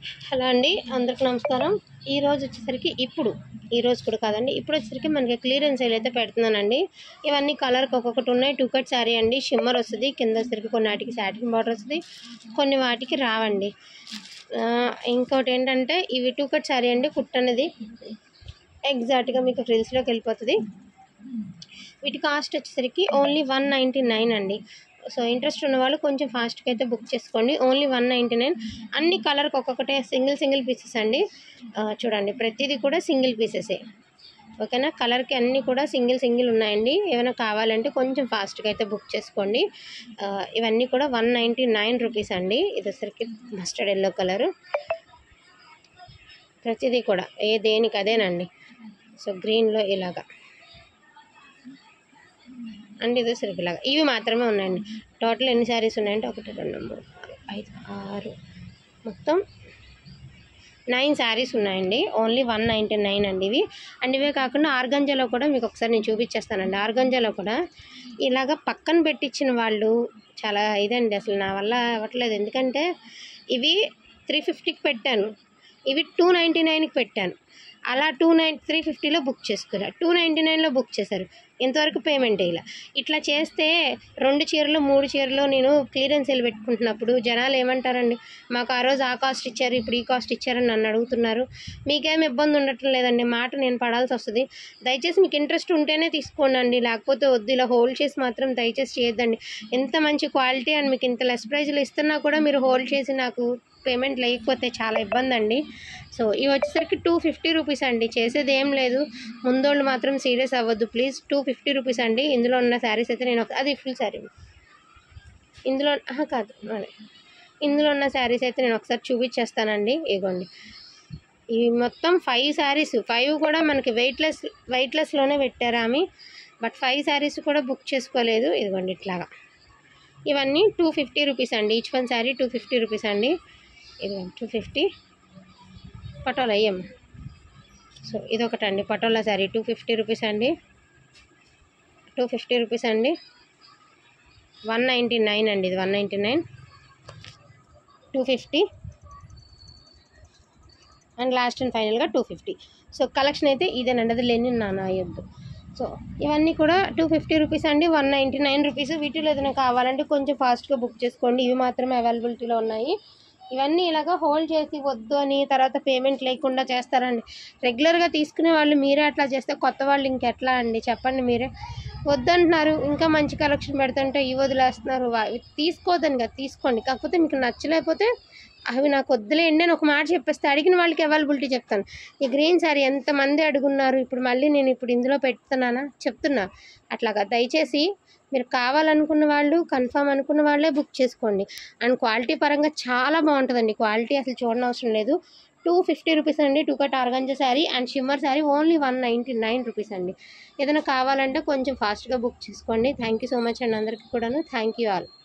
hello అండి అందరికి నమస్కారం ఈ రోజు వచ్చేసరికి ఇప్పుడు ఈ రోజు కూడా కాదండి ఇప్పుడు వచ్చేసరికి మనకి క్లియరెన్స్ సేల్ అయితే పెడుతున్నానండి ఇవన్నీ కలర్కి ఒక్కొక్కటి ఉన్నాయి టూ కట్ శారీ అండి షిమ్మర్ వస్తుంది కింద వచ్చేసరికి కొన్ని వాటికి సాటిన్ బార్డర్ వస్తుంది కొన్ని వాటికి రావండి ఆ, ఇంకోటి ఏంటంటే ఇవి టూ కట్ శారీ అండి కుట్ అనేది ఎగ్జాక్ట్గా మీకు ఫ్రిల్స్లోకి వెళ్ళిపోతుంది వీటి కాస్ట్ వచ్చేసరికి ఓన్లీ వన్ నైంటీ నైన్ అండి సో ఇంట్రెస్ట్ ఉన్న వాళ్ళు కొంచెం ఫాస్ట్గా అయితే బుక్ చేసుకోండి ఓన్లీ వన్ నైంటీ నైన్ అన్ని కలర్కి ఒక్కొక్కటే సింగిల్ సింగిల్ పీసెస్ అండి ఆ, చూడండి ప్రతిదీ కూడా సింగిల్ పీసెసే ఓకేనా కలర్కి అన్నీ కూడా సింగిల్ సింగిల్ ఉన్నాయండి ఏమైనా కావాలంటే కొంచెం ఫాస్ట్గా అయితే బుక్ చేసుకోండి ఆ, ఇవన్నీ కూడా వన్ నైంటీ నైన్ రూపీస్ అండి ఇది వచ్చరికి మస్టర్డ్ ఎల్లో కలరు ప్రతిదీ కూడా ఏ దేనికి అదేనండి సో గ్రీన్లో ఇలాగా అండ్ ఇది సరికి ఇలాగా ఇవి మాత్రమే ఉన్నాయండి టోటల్ ఎన్ని శారీస్ ఉన్నాయంటే ఒకటి రెండు మూడు నాలుగు, ఐదు ఆరు మొత్తం నైన్ శారీస్ ఉన్నాయండి ఓన్లీ వన్ నైంటీ నైన్ అండి ఇవి అండ్ ఇవే కాకుండా ఆర్గంజాలో కూడా మీకు ఒకసారి నేను చూపించేస్తానండి ఆర్గంజాలో కూడా ఇలాగ పక్కన పెట్టించిన వాళ్ళు చాలా ఇదండి అసలు నా వల్ల అవ్వట్లేదు ఎందుకంటే ఇవి త్రీ ఫిఫ్టీకి పెట్టాను ఇవి టూ నైంటీ నైన్కి పెట్టాను అలా టూ నైన్ త్రీ ఫిఫ్టీలో బుక్ చేసుకున్నారు టూ నైంటీ నైన్లో బుక్ చేశారు ఇంతవరకు పేమెంట్ ఇలా ఇట్లా చేస్తే రెండు చీరలు మూడు చీరలు నేను క్లియరెన్స్ సేల్ పెట్టుకుంటున్నప్పుడు జనాలు ఏమంటారండి మాకు ఆ రోజు ఆ కాస్ట్ ఇచ్చారు ఇప్పుడు ఈ కాస్ట్ ఇచ్చారని నన్ను అడుగుతున్నారు మీకేం ఇబ్బంది ఉండటం లేదండి మాట నేను పడాల్సి వస్తుంది దయచేసి మీకు ఇంట్రెస్ట్ ఉంటేనే తీసుకోండి లేకపోతే వద్దు ఇలా హోల్డ్ చేసి మాత్రం దయచేసి చేయొద్దండి ఎంత మంచి క్వాలిటీ అండ్ మీకు ఇంత లెస్ ప్రైజ్లో ఇస్తున్నా కూడా మీరు హోల్డ్ చేసి నాకు పేమెంట్ లేకపోతే చాలా ఇబ్బంది అండి సో ఇవి వచ్చేసరికి టూ ఫిఫ్టీ రూపీస్ అండి చేసేది ఏం లేదు ముందోళ్ళు మాత్రం సీరియస్ అవ్వద్దు ప్లీజ్ టూ ఫిఫ్టీ రూపీస్ అండి ఇందులో ఉన్న శారీస్ అయితే నేను ఒక- అది ఫుల్ శారీ ఇందులో ఆహా, కాదు అదే ఇందులో ఉన్న శారీస్ అయితే నేను ఒకసారి చూపించేస్తానండి ఇగోండి ఇవి మొత్తం ఫైవ్ శారీస్ ఫైవ్ కూడా మనకి వెయిట్లెస్ వెయిట్లెస్లోనే పెట్టారు ఆమె బట్ ఫైవ్ శారీస్ కూడా బుక్ చేసుకోలేదు ఇదిగోండి ఇట్లాగా ఇవన్నీ టూ ఫిఫ్టీ రూపీస్ అండి each one sari two fifty rupees అండి ఇదిగోండి టూ ఫిఫ్టీ పటోలా ఏం సో ఇదొకటండి Patola sari two fifty rupees అండి టూ ఫిఫ్టీ రూపీస్ అండి వన్ నైంటీ నైన్ అండి ఇది one ninety nine two fifty and last and ఫైనల్గా టూ ఫిఫ్టీ సో కలెక్షన్ అయితే ఇదేనండి అది లేని నాన్న అయ్యొద్దు సో ఇవన్నీ కూడా టూ ఫిఫ్టీ రూపీస్ అండి వన్ నైంటీ నైన్ రూపీస్ వీటిలో ఏదైనా కావాలంటే కొంచెం ఫాస్ట్గా బుక్ చేసుకోండి ఇవి మాత్రమే అవైలబిలిటీలో ఉన్నాయి ఇవన్నీ ఇలాగ హోల్డ్ చేసి వద్దు అని తర్వాత పేమెంట్ లేకుండా చేస్తారండి రెగ్యులర్గా తీసుకునే వాళ్ళు మీరే అట్లా చేస్తే కొత్త వాళ్ళు ఇంకెట్లా అండి చెప్పండి మీరే వద్దంటున్నారు ఇంకా మంచి కలెక్షన్ పెడుతుంటే ఇవి వదిలేస్తున్నారు వా- ఇవి తీసుకోవద్దని కదా తీసుకోండి కాకపోతే మీకు నచ్చలేకపోతే అవి నాకు వద్దులేండి అని ఒక మాట చెప్పేస్తే అడిగిన వాళ్ళకి అవైలబిలిటీ చెప్తాను ఈ గ్రీన్ సారీ ఎంతమంది అడుగున్నారు ఇప్పుడు మళ్ళీ నేను ఇప్పుడు ఇందులో పెడుతున్నానా చెప్తున్నా అట్లాగా దయచేసి మీరు కావాలనుకున్న వాళ్ళు కన్ఫామ్ అనుకున్న వాళ్ళే బుక్ చేసుకోండి అండ్ క్వాలిటీ పరంగా చాలా బాగుంటుందండి క్వాలిటీ అసలు చూడనవసరం లేదు టూ ఫిఫ్టీ రూపీస్ అండి two cut organza sari and shimmer sari only one ninety nine rupees అండి ఏదైనా కావాలంటే కొంచెం ఫాస్ట్గా బుక్ చేసుకోండి థ్యాంక్ యూ సో మచ్ అండి అందరికీ కూడాను థ్యాంక్ యూ ఆల్